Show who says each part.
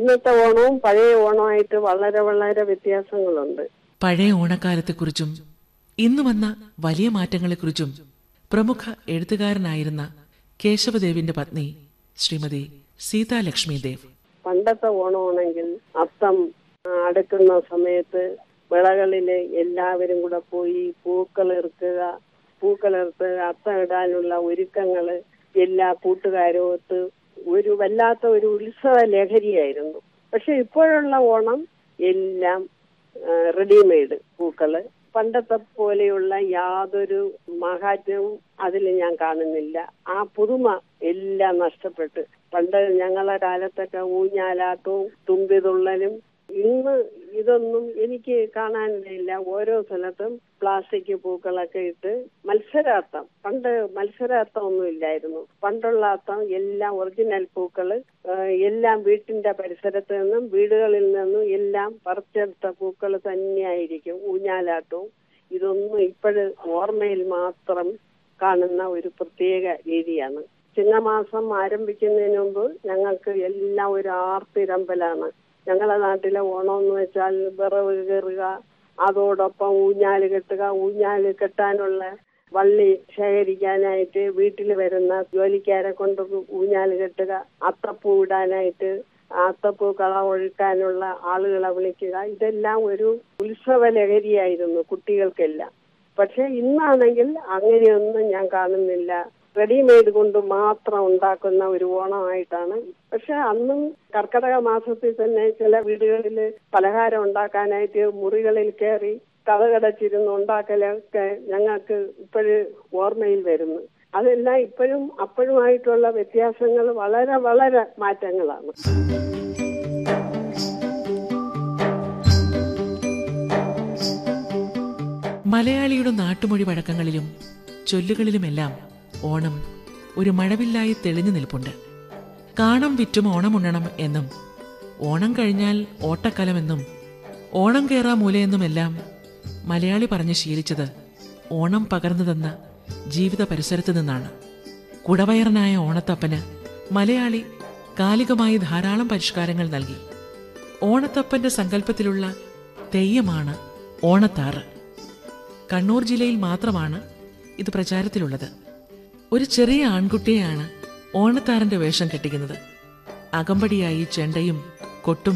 Speaker 1: ഇന്നത്തെ ഓണവും പഴയ ഓണമായിട്ട് വളരെ വളരെ വ്യത്യാസങ്ങളുണ്ട്
Speaker 2: പഴയ ഓണക്കാലത്തെക്കുറിച്ചും ഇന്ന് വന്ന വലിയ മാറ്റങ്ങളെക്കുറിച്ചും പ്രമുഖ എഴുത്തുകാരനായിരുന്ന കേശവദേവിന്റെ പത്നി ശ്രീമതി സീതാലക്ഷ്മി ദേവ്
Speaker 1: പണ്ടത്തെ ഓണമാണെങ്കിൽ അത്തം ആ, അടുക്കുന്ന സമയത്ത് വിളകളില് എല്ലാവരും കൂടെ പോയി പൂക്കളിറുക്കുക പൂക്കളിർത്ത് അത്തം ഇടാനുള്ള ഒരുക്കങ്ങള് എല്ലാ കൂട്ടുകാരും ഒത്ത് ഒരു വല്ലാത്ത ഒരു ഉത്സവ ലഹരിയായിരുന്നു പക്ഷെ ഇപ്പോഴുള്ള ഓണം എല്ലാം റെഡിമെയ്ഡ് പൂക്കള് പണ്ടത്തെ പോലെയുള്ള യാതൊരു മഹാത്മ്യവും അതിൽ ഞാൻ കാണുന്നില്ല ആ പുതുമ എല്ലാം നഷ്ടപ്പെട്ട് പണ്ട് ഞങ്ങളെ കാലത്തൊക്കെ ഊഞ്ഞാലാട്ടവും തുമ്പിതുള്ളലും ഇന്ന് ഇതൊന്നും എനിക്ക് കാണാനില്ല ഓരോ സ്ഥലത്തും പ്ലാസ്റ്റിക് പൂക്കളൊക്കെ ഇട്ട് മത്സരാർത്ഥം പണ്ട് മത്സരാർത്ഥം ഒന്നും ഇല്ലായിരുന്നു പണ്ടുള്ള അർത്ഥം എല്ലാം ഒറിജിനൽ പൂക്കള് ആ, എല്ലാം വീട്ടിന്റെ പരിസരത്ത് നിന്നും വീടുകളിൽ നിന്നും എല്ലാം പറിച്ചെടുത്ത പൂക്കൾ തന്നെയായിരിക്കും ഊഞ്ഞാലാട്ടവും ഇതൊന്നും ഇപ്പോഴ് ഓർമ്മയിൽ മാത്രം കാണുന്ന ഒരു പ്രത്യേക രീതിയാണ് ചിങ്ങമാസം ആരംഭിക്കുന്നതിന് മുമ്പ് ഞങ്ങൾക്ക് എല്ലാം ഒരു ആർത്തിരമ്പലാണ് ഞങ്ങളുടെ നാട്ടിലെ ഓണം എന്ന് വെച്ചാൽ വിറവ് കയറുക അതോടൊപ്പം ഊഞ്ഞാല് കെട്ടുക ഊഞ്ഞാല് കെട്ടാനുള്ള വള്ളി ശേഖരിക്കാനായിട്ട് വീട്ടിൽ വരുന്ന ജോലിക്കാരെ കൊണ്ട് ഊഞ്ഞാല് കെട്ടുക അത്തപ്പൂ ഇടാനായിട്ട് അത്തപ്പൂ കള ഒഴുക്കാനുള്ള ആളുകളെ വിളിക്കുക ഇതെല്ലാം ഒരു ഉത്സവ ലഹരിയായിരുന്നു കുട്ടികൾക്കെല്ലാം പക്ഷെ ഇന്നാണെങ്കിൽ അങ്ങനെയൊന്നും ഞാൻ കാണുന്നില്ല റെഡിമെയ്ഡ് കൊണ്ട് മാത്രം ഉണ്ടാക്കുന്ന ഒരു ഓണമായിട്ടാണ് പക്ഷെ അന്നും കർക്കടക മാസത്തിൽ തന്നെ ചില വീടുകളിൽ പലഹാരം ഉണ്ടാക്കാനായിട്ട് മുറികളിൽ കയറി കഥകടച്ചിരുന്ന് ഉണ്ടാക്കലൊക്കെ ഞങ്ങൾക്ക് ഇപ്പോഴ് ഓർമ്മയിൽ വരുന്നു അതെല്ലാം ഇപ്പോഴും അപ്പോഴുമായിട്ടുള്ള വ്യത്യാസങ്ങൾ വളരെ വളരെ മാറ്റങ്ങളാണ്
Speaker 2: മലയാളിയുടെ നാട്ടുമൊഴി വഴക്കങ്ങളിലും ചൊല്ലുകളിലുമെല്ലാം ഓണം ഒരു മഴവില്ലായി തെളിഞ്ഞു നിൽപ്പുണ്ട് കാണം വിറ്റും ഓണമുണ്ണണം എന്നും ഓണം കഴിഞ്ഞാൽ ഓട്ടക്കലമെന്നും ഓണം കേറാ മൂലയെന്നുമെല്ലാം മലയാളി പറഞ്ഞ് ശീലിച്ചത് ഓണം പകർന്നു തന്ന ജീവിത പരിസരത്ത് നിന്നാണ് കുടവയറനായ ഓണത്തപ്പന് മലയാളി കാലികമായി ധാരാളം പരിഷ്കാരങ്ങൾ നൽകി ഓണത്തപ്പന്റെ സങ്കല്പത്തിലുള്ള തെയ്യമാണ് ഓണത്താറ് കണ്ണൂർ ജില്ലയിൽ മാത്രമാണ് ഇത് പ്രചാരത്തിലുള്ളത് ഒരു ചെറിയ ആൺകുട്ടിയെയാണ് ഓണത്താരന്റെ വേഷം കെട്ടിക്കുന്നത് അകമ്പടിയായി ചെണ്ടയും കൊട്ടും